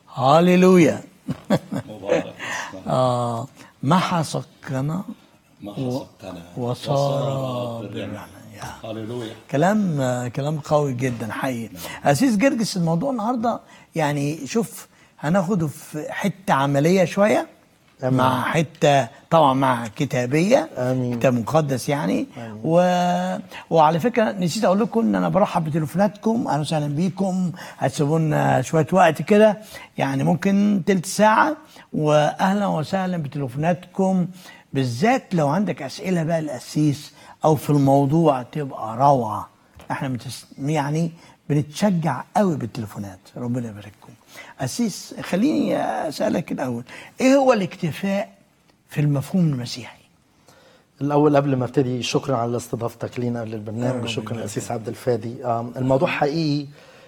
هاليلويا مبارك آه محى سكنا ما حسبتنا وصار برنا يا. هللويا كلام آه، كلام قوي جدا حقيقي اسيس جرجس الموضوع النهارده يعني شوف هناخده في حته عمليه شويه آمين. مع حته طبعا مع كتابيه آمين. كتاب مقدس يعني و... وعلى فكره نسيت اقول لكم ان انا برحب بتليفوناتكم اهلا وسهلا بيكم هتسيبوا لنا شويه وقت كده يعني ممكن تلت ساعه واهلا وسهلا بتليفوناتكم بالذات لو عندك اسئله بقى الاسيس او في الموضوع تبقى روعه احنا متس... يعني بنتشجع قوي بالتليفونات ربنا يبارككم اسيس خليني اسالك الاول ايه هو الاكتفاء في المفهوم المسيحي الاول قبل ما ابتدي شكرا على استضافتك لينا للبرنامج ربنا وشكرا يبارك للاسيس عبد الفادي آم، الموضوع حقيقي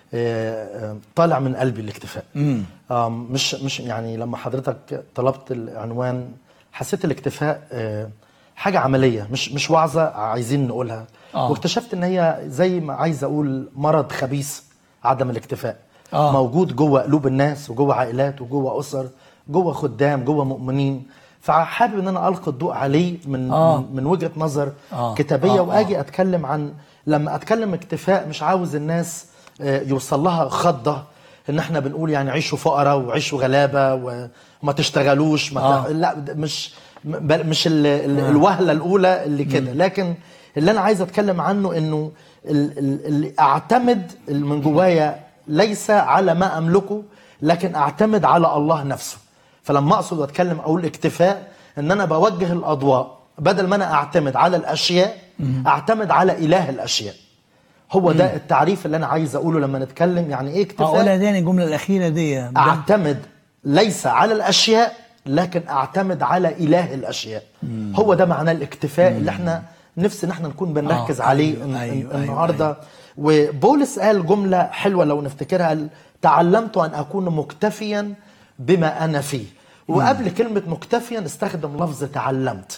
آه، آه، طالع من قلبي الاكتفاء آم، مش مش يعني لما حضرتك طلبت العنوان حسيت الاكتفاء آه، حاجه عمليه مش مش وعظه عايزين نقولها آه. واكتشفت ان هي زي ما عايز اقول مرض خبيث عدم الاكتفاء آه. موجود جوه قلوب الناس وجوه عائلات وجوه اسر جوه خدام جوه مؤمنين فحابب ان انا القي الضوء عليه من آه. من, من وجهه نظر آه. كتابيه آه. واجي اتكلم عن لما اتكلم اكتفاء مش عاوز الناس آه، يوصل لها خضه ان احنا بنقول يعني عيشوا فقراء وعيشوا غلابه وما تشتغلوش ما آه. ت... لا ده مش م- بل- مش ال... ال... الوهله الاولى اللي كده لكن اللي انا عايز اتكلم عنه انه ال... ال... اللي اعتمد من جوايا ليس على ما املكه لكن اعتمد على الله نفسه فلما اقصد واتكلم اقول اكتفاء ان انا بوجه الاضواء بدل ما انا اعتمد على الاشياء اعتمد على اله الاشياء هو ده التعريف اللي انا عايز اقوله لما نتكلم يعني ايه اكتفاء اقولها تاني الجمله الاخيره دي ده- اعتمد ليس على الاشياء لكن اعتمد على اله الاشياء هو ده معناه الاكتفاء اللي احنا نفسي ان احنا نكون بنركز آه، عليه أيوة، الن- أيوة، الن- أيوة، النهارده وبولس قال جمله حلوه لو نفتكرها قال تعلمت ان اكون مكتفيا بما انا فيه وقبل كلمه مكتفيا استخدم لفظ تعلمت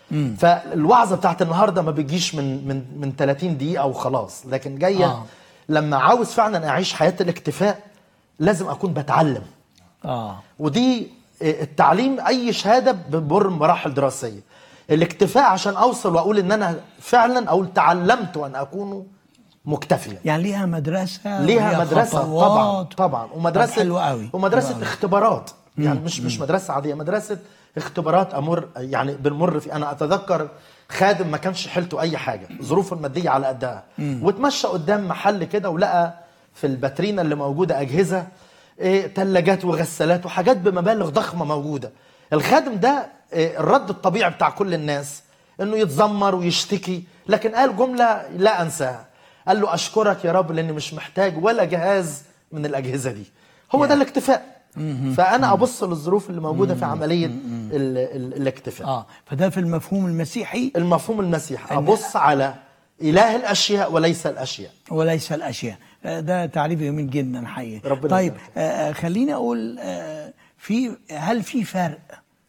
فالوعظه بتاعت النهارده ما بتجيش من من من 30 دقيقه وخلاص لكن جايه آه. لما عاوز فعلا اعيش حياه الاكتفاء لازم اكون بتعلم اه ودي التعليم اي شهاده بمر مراحل دراسيه الاكتفاء عشان اوصل واقول ان انا فعلا اقول تعلمت ان اكون مكتفيا يعني ليها مدرسه ليها وليها مدرسه خطوات. طبعا طبعا ومدرسه طب حلو قوي ومدرسه حلو قوي. اختبارات يعني مش مش مدرسه عاديه مدرسه اختبارات امر يعني بنمر في انا اتذكر خادم ما كانش حيلته اي حاجه ظروفه الماديه على قدها واتمشى قدام محل كده ولقى في الباترينا اللي موجوده اجهزه إيه ثلاجات وغسالات وحاجات بمبالغ ضخمه موجوده الخادم ده إيه الرد الطبيعي بتاع كل الناس انه يتذمر ويشتكي لكن قال جمله لا انساها قال له اشكرك يا رب لاني مش محتاج ولا جهاز من الاجهزه دي هو ده الاكتفاء فانا ابص للظروف اللي موجوده في عمليه ال ال الاكتفاء اه فده في المفهوم المسيحي المفهوم المسيحي ابص على اله الاشياء وليس الاشياء وليس الاشياء آه، ده تعريف جميل جدا حقيقي ربنا طيب يبارك. آه، آه، خليني اقول آه، في هل في فرق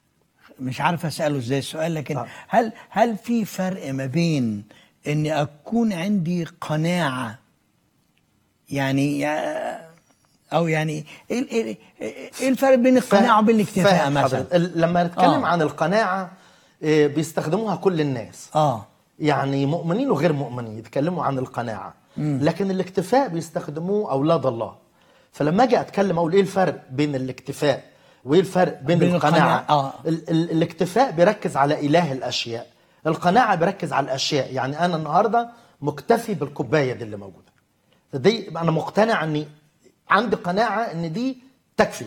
مش عارف اساله ازاي السؤال لكن آه. هل هل في فرق ما بين اني اكون عندي قناعه يعني يا- او يعني ايه ايه إيه الفرق بين القناعه وبين الاكتفاء فاهم مثلا حضرتك. ال- لما نتكلم آه. عن القناعه آه، بيستخدموها كل الناس اه يعني مؤمنين وغير مؤمنين يتكلموا عن القناعة لكن الاكتفاء بيستخدموه أولاد الله فلما أجي أتكلم أقول إيه الفرق بين الاكتفاء وإيه الفرق بين, بين القناعة القناعة، آه. ال- ال- الاكتفاء بيركز على إله الأشياء القناعة بيركز على الأشياء يعني أنا النهاردة مكتفي بالكوباية دي اللي موجودة دي أنا مقتنع أني عندي قناعة أن دي تكفي